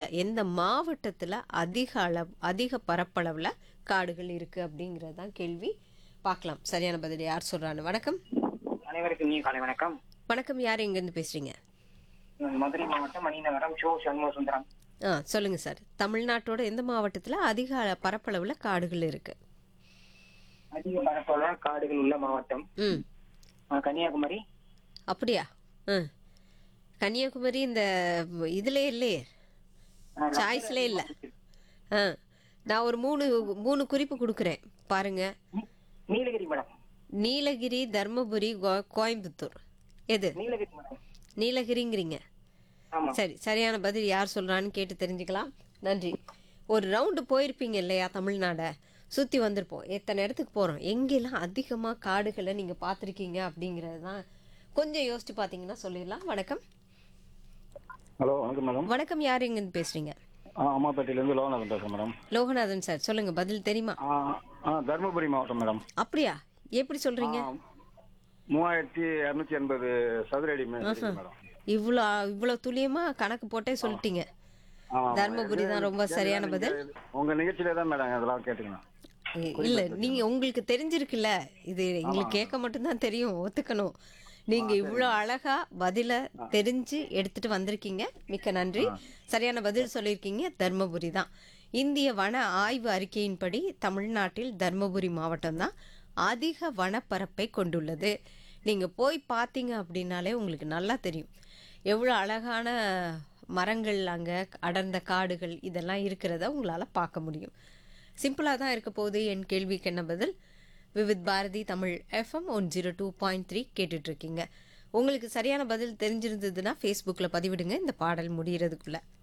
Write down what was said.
எந்த மாவட்டத்தில் அதிக அளவு அதிக பரப்பளவில் காடுகள் இருக்குது அப்படிங்கிறது தான் கேள்வி பார்க்கலாம் சரியான பதில் யார் சொல்கிறான்னு வணக்கம் அனைவருக்கும் நீ காலை வணக்கம் வணக்கம் யார் எங்கேருந்து பேசுகிறீங்க மதுரை மாவட்டம் மணிநகரம் ஷோ சண்முக சுந்தரம் ஆ சொல்லுங்கள் சார் தமிழ்நாட்டோட எந்த மாவட்டத்தில் அதிக அள- பரப்பளவில் காடுகள் இருக்குது அதிக பரப்பளவுள்ள காடுகள் உள்ள மாவட்டம் ம் ஆஹ் கன்னியாகுமரி அப்படியா ம் கன்னியாகுமரி இந்த இதுலே இல்லையே ஆஹ் சாய்ஸ்லே இல்லை ஆ நான் ஒரு மூணு மூணு குறிப்பு கொடுக்குறேன் பாருங்க நீ- நீலகிரி மேடம் நீலகிரி தர்மபுரி கோ- கோயம்புத்தூர் எது நீலகிரி மேடம் நீலகிரிங்கிறீங்க ஆமா சரி சரியான பதில் யார் சொல்கிறான்னு கேட்டு தெரிஞ்சுக்கலாம் நன்றி ஒரு ரவுண்டு போயிருப்பீங்க இல்லையா தமிழ்நாடை சுற்றி வந்திருப்போம் எத்தனை இடத்துக்கு போகிறோம் எங்கெல்லாம் அதிகமாக காடுகளை நீங்கள் பார்த்துருக்கீங்க அப்படிங்கிறது தான் கொஞ்சம் யோசிச்சு பார்த்தீங்கன்னா சொல்லிடலாம் வணக்கம் ஹலோ வணக்கம் மேடம் வணக்கம் யார் எங்கேருந்து பேசுகிறீங்க ஆ அம்மாப்பேட்டையிலேருந்து லோகநாதன் பேசுகிறேன் மேடம் லோகநாதன் சார் சொல்லுங்கள் பதில் தெரியுமா ஆ ஆ தருமபுரி மாவட்டம் மேடம் அப்படியா எப்படி சொல்கிறீங்க ஆ, மூவாயிரத்தி இரநூத்தி எண்பது சதுர அடி மே- இருக்கு மேடம் இவ்வளோ இவ்வளோ துல்லியமாக கணக்கு போட்டே சொல்லிட்டீங்க ஆமா, தர்மபுரி தான் ரொம்ப சரியான பதில் உங்க நிகழ்ச்சியிலே தான் மேடம் இதெல்லாம் கேட்டுக்கணும் இ- இல்ல நீங்க உங்களுக்கு தெரிஞ்சிருக்குல்ல இது எங்களுக்கு கேட்க மட்டும்தான் தெரியும் ஒத்துக்கணும் நீங்க இவ்வளோ அழகா பதில தெரிஞ்சு எடுத்துட்டு வந்திருக்கீங்க மிக்க நன்றி சரியான பதில் சொல்லியிருக்கீங்க தர்மபுரி தான் இந்திய வன ஆய்வு அறிக்கையின்படி தமிழ்நாட்டில் தர்மபுரி மாவட்டம் தான் அதிக வனப்பரப்பை கொண்டுள்ளது நீங்க போய் பார்த்தீங்க அப்படின்னாலே உங்களுக்கு நல்லா தெரியும் எவ்வளோ அழகான மரங்கள் அங்கே அடர்ந்த காடுகள் இதெல்லாம் இருக்கிறத உங்களால் பார்க்க முடியும் சிம்பிளாக தான் இருக்க போகுது என் கேள்விக்கு என்ன பதில் Vividh Bharati Tamil FM one zero two point three கேட்டுட்ருக்கீங்க உங்களுக்கு சரியான பதில் தெரிஞ்சிருந்ததுன்னா ஃபேஸ்புக்கில் பதிவிடுங்க இந்த பாடல் முடியறதுக்குள்ளே